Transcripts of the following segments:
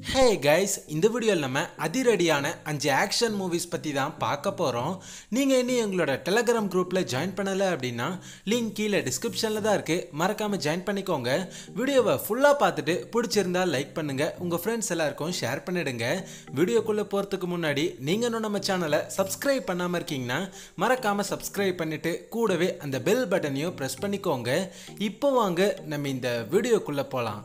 hey guys இந்த வீடியோவில் நம்ம அதிரடியான அஞ்சு ஆக்ஷன் மூவிஸ் பற்றி தான் பார்க்க போகிறோம் நீங்கள் இன்னும் எங்களோட டெலகிராம் குரூப்பில் ஜாயின் பண்ணலை அப்படின்னா லிங்க் கீழே டிஸ்கிரிப்ஷனில் தான் இருக்குது மறக்காமல் ஜாயின் பண்ணிக்கோங்க வீடியோவை ஃபுல்லாக பார்த்துட்டு பிடிச்சிருந்தா லைக் பண்ணுங்கள் உங்கள் ஃப்ரெண்ட்ஸ் எல்லாருக்கும் ஷேர் பண்ணிடுங்க வீடியோக்குள்ளே போகிறதுக்கு முன்னாடி நீங்கள் இன்னும் நம்ம சேனலை சப்ஸ்கிரைப் பண்ணாமல் இருக்கீங்கன்னா மறக்காமல் சப்ஸ்கிரைப் பண்ணிவிட்டு கூடவே அந்த பெல் பட்டனையும் ப்ரெஸ் பண்ணிக்கோங்க இப்போ வாங்க நம்ம இந்த வீடியோக்குள்ளே போகலாம்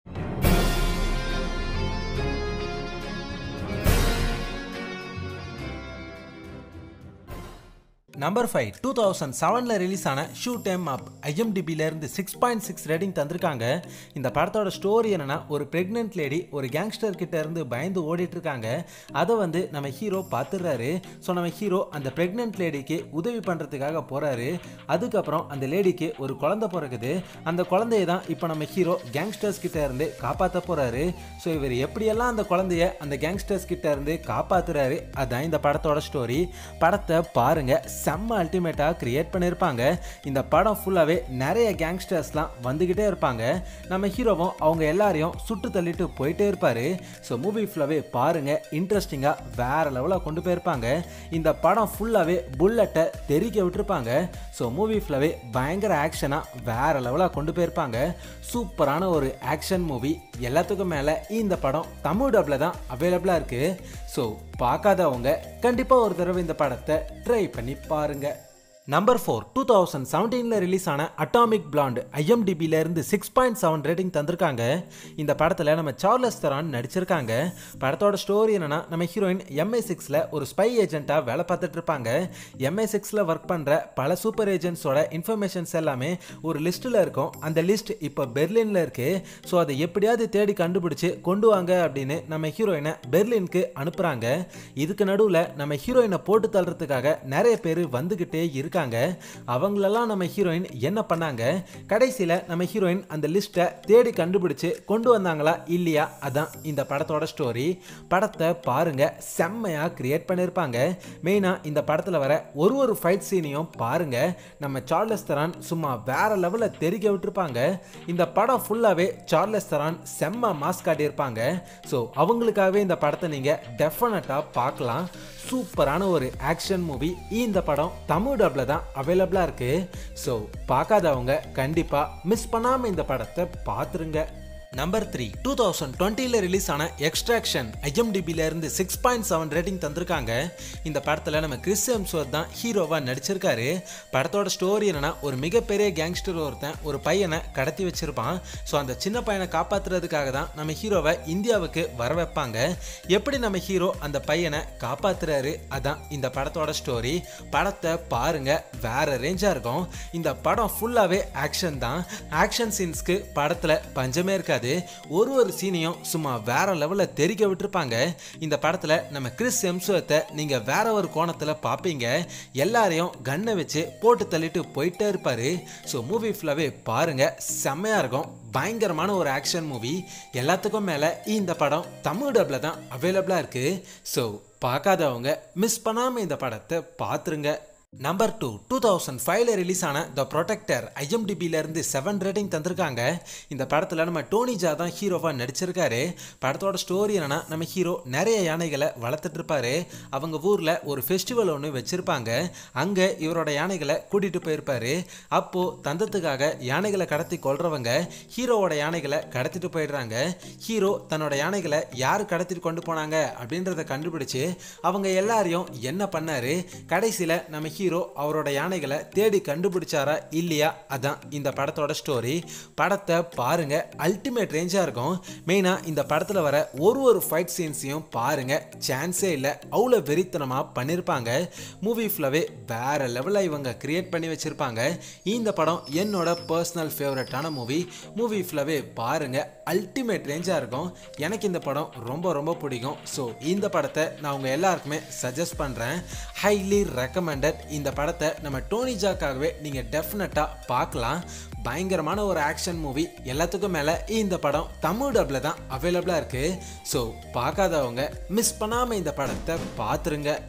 நம்பர் ஃபைவ் டூ தௌசண்ட் செவனில் ரிலீஸ் ஆன ஷூ டேம் அப் ஐஎம்டிபியிலேருந்து சிக்ஸ் பாயிண்ட் சிக்ஸ் ரேட்டிங் தந்திருக்காங்க இந்த படத்தோட ஸ்டோரி என்னன்னா ஒரு ப்ரெக்னென்ட் லேடி ஒரு கேங்ஸ்டர் கிட்ட இருந்து பயந்து ஓடிட்டு இருக்காங்க அதை வந்து நம்ம ஹீரோ பார்த்துடுறாரு ஸோ நம்ம ஹீரோ அந்த ப்ரெக்னென்ட் லேடிக்கு உதவி பண்ணுறதுக்காக போகிறாரு அதுக்கப்புறம் அந்த லேடிக்கு ஒரு குழந்தை பிறகுது அந்த குழந்தைய தான் இப்போ நம்ம ஹீரோ கேங்ஸ்டர்ஸ் கிட்ட இருந்து காப்பாற்ற போகிறாரு ஸோ இவர் எப்படியெல்லாம் அந்த குழந்தைய அந்த கேங்ஸ்டர்ஸ் கிட்ட இருந்து காப்பாத்துறாரு அதான் இந்த படத்தோட ஸ்டோரி படத்தை பாருங்க செம்ம அல்டிமேட்டாக கிரியேட் பண்ணியிருப்பாங்க இந்த படம் ஃபுல்லாகவே நிறைய கேங்ஸ்டர்ஸ்லாம் வந்துக்கிட்டே இருப்பாங்க நம்ம ஹீரோவும் அவங்க எல்லாரையும் சுட்டு தள்ளிட்டு போயிட்டே இருப்பார் ஸோ மூவி ஃபுல்லாகவே பாருங்க இன்ட்ரெஸ்டிங்காக வேற லெவலில் கொண்டு போயிருப்பாங்க இந்த படம் ஃபுல்லாகவே புல்லட்டை தெறிக்க விட்டுருப்பாங்க ஸோ மூவி ஃபுல்லாகவே பயங்கர ஆக்ஷனாக வேற லெவலாக கொண்டு போயிருப்பாங்க சூப்பரான ஒரு ஆக்ஷன் மூவி எல்லாத்துக்கும் மேலே இந்த படம் தமிழ் டப்பில் தான் அவைலபிளாக இருக்குது ஸோ பார்க்காதவங்க கண்டிப்பாக ஒரு தடவை இந்த படத்தை ட்ரை பண்ணி பாருங்க நம்பர் ஃபோர் டூ தௌசண்ட் செவன்டீனில் ரிலீஸ் ஆன அட்டாமிக் பிளாண்ட் ஐஎம்டிபியிலேருந்து சிக்ஸ் பாயிண்ட் செவன் ரேட்டிங் தந்திருக்காங்க இந்த படத்தில் நம்ம சார்லஸ் தரான் நடிச்சிருக்காங்க படத்தோட ஸ்டோரி என்னன்னா நம்ம ஹீரோயின் எம்ஏ சிக்ஸில் ஒரு ஸ்பை ஏஜென்ட்டாக வேலை பார்த்துட்டு இருப்பாங்க எம்ஏ சிக்ஸில் ஒர்க் பண்ணுற பல சூப்பர் ஏஜென்ட்ஸோட இன்ஃபர்மேஷன்ஸ் எல்லாமே ஒரு லிஸ்ட்டில் இருக்கும் அந்த லிஸ்ட் இப்போ பெர்லினில் இருக்குது ஸோ அதை எப்படியாவது தேடி கண்டுபிடிச்சு கொண்டு வாங்க அப்படின்னு நம்ம ஹீரோயினை பெர்லினுக்கு அனுப்புகிறாங்க இதுக்கு நடுவில் நம்ம ஹீரோயினை போட்டு தள்ளுறதுக்காக நிறைய பேர் வந்துக்கிட்டே இருக்காங்க அவங்களெல்லாம் நம்ம ஹீரோயின் என்ன பண்ணாங்க கடைசியில் நம்ம ஹீரோயின் அந்த லிஸ்ட்டை தேடி கண்டுபிடிச்சு கொண்டு வந்தாங்களா இல்லையா அதான் இந்த படத்தோட ஸ்டோரி படத்தை பாருங்க செம்மையாக கிரியேட் பண்ணியிருப்பாங்க மெயினாக இந்த படத்தில் வர ஒரு ஒரு ஃபைட் சீனையும் பாருங்க நம்ம சார்லஸ் தரான் சும்மா வேற லெவலில் தெரிக்க விட்டுருப்பாங்க இந்த படம் ஃபுல்லாகவே சார்லஸ் தரான் செம்ம மாஸ் காட்டியிருப்பாங்க ஸோ அவங்களுக்காகவே இந்த படத்தை நீங்கள் டெஃபினட்டாக பார்க்கலாம் சூப்பரான ஒரு ஆக்ஷன் மூவி இந்த படம் தமிழ் டப்பில் தான் அவைலபிளாக இருக்குது ஸோ பார்க்காதவங்க கண்டிப்பாக மிஸ் பண்ணாமல் இந்த படத்தை பார்த்துருங்க நம்பர் த்ரீ டூ தௌசண்ட் டுவெண்ட்டியில் ரிலீஸ் ஆன எக்ஸ்ட்ராக்ஷன் ஐஎம்டிபியிலேருந்து சிக்ஸ் பாயிண்ட் செவன் ரேட்டிங் தந்திருக்காங்க இந்த படத்தில் நம்ம கிறிஸ் எம்ஸ்வர்த் தான் ஹீரோவாக நடிச்சிருக்காரு படத்தோட ஸ்டோரி என்னன்னா ஒரு மிகப்பெரிய கேங்ஸ்டர் ஒருத்தன் ஒரு பையனை கடத்தி வச்சிருப்பான் ஸோ அந்த சின்ன பையனை காப்பாற்றுறதுக்காக தான் நம்ம ஹீரோவை இந்தியாவுக்கு வர வைப்பாங்க எப்படி நம்ம ஹீரோ அந்த பையனை காப்பாத்துறாரு அதான் இந்த படத்தோட ஸ்டோரி படத்தை பாருங்க வேற ரேஞ்சாக இருக்கும் இந்த படம் ஃபுல்லாகவே ஆக்ஷன் தான் ஆக்ஷன் சீன்ஸ்க்கு படத்தில் பஞ்சமே இருக்காது ஒரு ஒரு சீனையும் சும்மா வேற லெவலில் தெரிக்க விட்டுருப்பாங்க இந்த படத்தில் நம்ம கிறிஸ் எம்சுவத்தை நீங்கள் வேற ஒரு கோணத்தில் பார்ப்பீங்க எல்லாரையும் கண்ணை வச்சு போட்டு தள்ளிட்டு போயிட்டே இருப்பாரு ஸோ மூவி ஃபுல்லாகவே பாருங்க செம்மையாக இருக்கும் பயங்கரமான ஒரு ஆக்ஷன் மூவி எல்லாத்துக்கும் மேலே இந்த படம் தமிழ் டப்பில் தான் அவைலபிளாக இருக்குது ஸோ பார்க்காதவங்க மிஸ் பண்ணாமல் இந்த படத்தை பார்த்துருங்க நம்பர் டூ டூ தௌசண்ட் ஃபைவ்ல ரிலீஸ் ஆன த ப்ரொடெக்டர் ஐஎம்டிபியிலேருந்து செவன் ரேட்டிங் தந்திருக்காங்க இந்த படத்தில் நம்ம டோனிஜா தான் ஹீரோவாக நடிச்சிருக்காரு படத்தோட ஸ்டோரி என்னன்னா நம்ம ஹீரோ நிறைய யானைகளை வளர்த்துட்டு இருப்பாரு அவங்க ஊரில் ஒரு ஃபெஸ்டிவல் ஒன்று வச்சுருப்பாங்க அங்கே இவரோட யானைகளை கூட்டிகிட்டு போயிருப்பாரு அப்போது தந்தத்துக்காக யானைகளை கடத்தி கொள்றவங்க ஹீரோவோட யானைகளை கடத்திட்டு போயிடுறாங்க ஹீரோ தன்னோட யானைகளை யார் கடத்திட்டு கொண்டு போனாங்க அப்படின்றத கண்டுபிடிச்சு அவங்க எல்லாரையும் என்ன பண்ணாரு கடைசியில் நம்ம ஹீரோ அவரோட யானைகளை தேடி கண்டுபிடிச்சாரா இல்லையா அதான் இந்த படத்தோட ஸ்டோரி படத்தை பாருங்க அல்டிமேட் ரேஞ்சாக இருக்கும் மெயினாக இந்த படத்தில் வர ஒரு ஒரு ஃபைட் சீன்ஸையும் பாருங்க சான்ஸே இல்லை அவ்வளோ வெறித்தனமாக பண்ணியிருப்பாங்க மூவி ஃபுல்லாகவே வேற லெவலில் இவங்க கிரியேட் பண்ணி வச்சுருப்பாங்க இந்த படம் என்னோட பர்சனல் ஃபேவரட்டான மூவி மூவி ஃபுல்லாகவே பாருங்க அல்டிமேட் ரேஞ்சாக இருக்கும் எனக்கு இந்த படம் ரொம்ப ரொம்ப பிடிக்கும் ஸோ இந்த படத்தை நான் உங்கள் எல்லாருக்குமே சஜஸ்ட் பண்ணுறேன் ஹைலி ரெக்கமெண்டட் இந்த படத்தை நம்ம டோனி ஜாக்காகவே நீங்கள் டெஃபினட்டாக பார்க்கலாம் பயங்கரமான ஒரு ஆக்ஷன் மூவி எல்லாத்துக்கும் மேலே இந்த படம் தமிழ் டப்பில் தான் அவைலபிளாக இருக்குது ஸோ பார்க்காதவங்க மிஸ் பண்ணாமல் இந்த படத்தை பார்த்துருங்க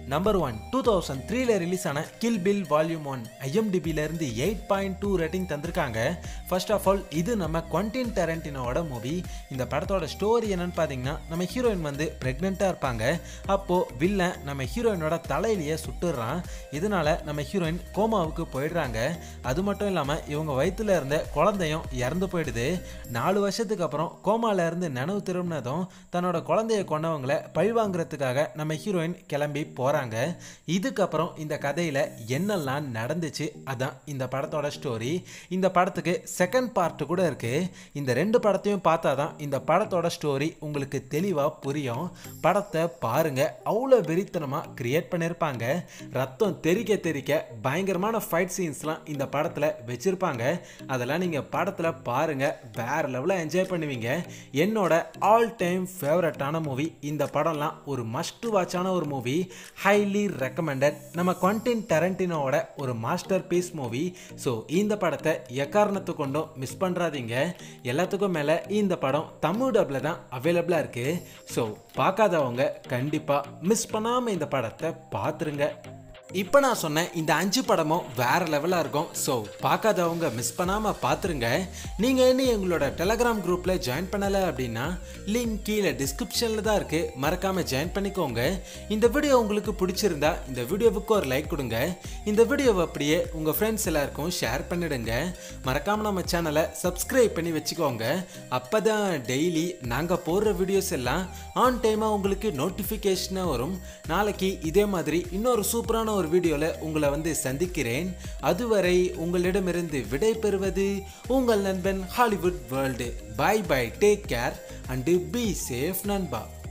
நம்பர் ஒன் டூ தௌசண்ட் த்ரீல ரிலீஸ் ஆன கில் பில் வால்யூம் ஒன் ஐஎம்டிபில இருந்து எயிட் பாயிண்ட் டூ ரேட்டிங் தந்திருக்காங்க ஃபர்ஸ்ட் ஆஃப் ஆல் இது நம்ம குவன்டின் டெரண்டினோட மூவி இந்த படத்தோட ஸ்டோரி என்னன்னு பார்த்தீங்கன்னா நம்ம ஹீரோயின் வந்து ப்ரெக்னெண்ட்டாக இருப்பாங்க அப்போ வில்லன் நம்ம ஹீரோயினோட தலையிலேயே சுட்டுடுறான் இதனால நம்ம ஹீரோயின் கோமாவுக்கு போயிடுறாங்க அது மட்டும் இல்லாமல் இவங்க வயிற்றுல இருந்த குழந்தையும் இறந்து போயிடுது நாலு வருஷத்துக்கு அப்புறம் கோமால இருந்து நினைவு திரும்பினதும் தன்னோட குழந்தைய கொண்டவங்களை பழிவாங்கிறதுக்காக நம்ம ஹீரோயின் கிளம்பி போகிறாங்க இதுக்கப்புறம் இந்த கதையில் என்னெல்லாம் நடந்துச்சு அதான் இந்த படத்தோட ஸ்டோரி இந்த படத்துக்கு செகண்ட் பார்ட் கூட இருக்கு இந்த ரெண்டு படத்தையும் பார்த்தா தான் இந்த படத்தோட ஸ்டோரி உங்களுக்கு தெளிவாக புரியும் படத்தை பாருங்க அவ்வளோ வெறித்தனமாக கிரியேட் பண்ணியிருப்பாங்க ரத்தம் தெறிக்க தெறிக்க பயங்கரமான ஃபைட் சீன்ஸ்லாம் இந்த படத்தில் வச்சிருப்பாங்க அதெல்லாம் நீங்கள் படத்தில் பாருங்க வேற லெவலில் என்ஜாய் பண்ணுவீங்க என்னோட ஆல் டைம் ஃபேவரட்டான மூவி இந்த படம்லாம் ஒரு மஸ்ட் வாட்சான ஒரு மூவி ஹைலி ரெக்கமெண்டட் நம்ம குவன்டின் டெரண்டினோட ஒரு மாஸ்டர் பீஸ் மூவி ஸோ இந்த படத்தை எக்காரணத்து கொண்டும் மிஸ் பண்ணுறாதீங்க எல்லாத்துக்கும் மேலே இந்த படம் தமிழ் டப்பில் தான் அவைலபிளாக இருக்குது ஸோ பார்க்காதவங்க கண்டிப்பாக மிஸ் பண்ணாமல் இந்த படத்தை பார்த்துருங்க இப்போ நான் சொன்னேன் இந்த அஞ்சு படமும் வேற லெவலாக இருக்கும் ஸோ பார்க்காதவங்க மிஸ் பண்ணாமல் பார்த்துருங்க நீங்கள் இன்னும் எங்களோட டெலகிராம் குரூப்பில் ஜாயின் பண்ணலை அப்படின்னா லிங்க் கீழே டிஸ்கிரிப்ஷனில் தான் இருக்குது மறக்காமல் ஜாயின் பண்ணிக்கோங்க இந்த வீடியோ உங்களுக்கு பிடிச்சிருந்தா இந்த வீடியோவுக்கு ஒரு லைக் கொடுங்க இந்த வீடியோவை அப்படியே உங்கள் ஃப்ரெண்ட்ஸ் எல்லாருக்கும் ஷேர் பண்ணிடுங்க மறக்காமல் நம்ம சேனலை சப்ஸ்கிரைப் பண்ணி வச்சுக்கோங்க அப்போ தான் டெய்லி நாங்கள் போடுற வீடியோஸ் எல்லாம் ஆன் டைமாக உங்களுக்கு நோட்டிஃபிகேஷனாக வரும் நாளைக்கு இதே மாதிரி இன்னொரு சூப்பரான ஒரு வீடியோவில் உங்களை வந்து சந்திக்கிறேன் அதுவரை உங்களிடமிருந்து விடை பெறுவது உங்கள் நண்பன் Hollywood world bye bye take care and be safe நண்பா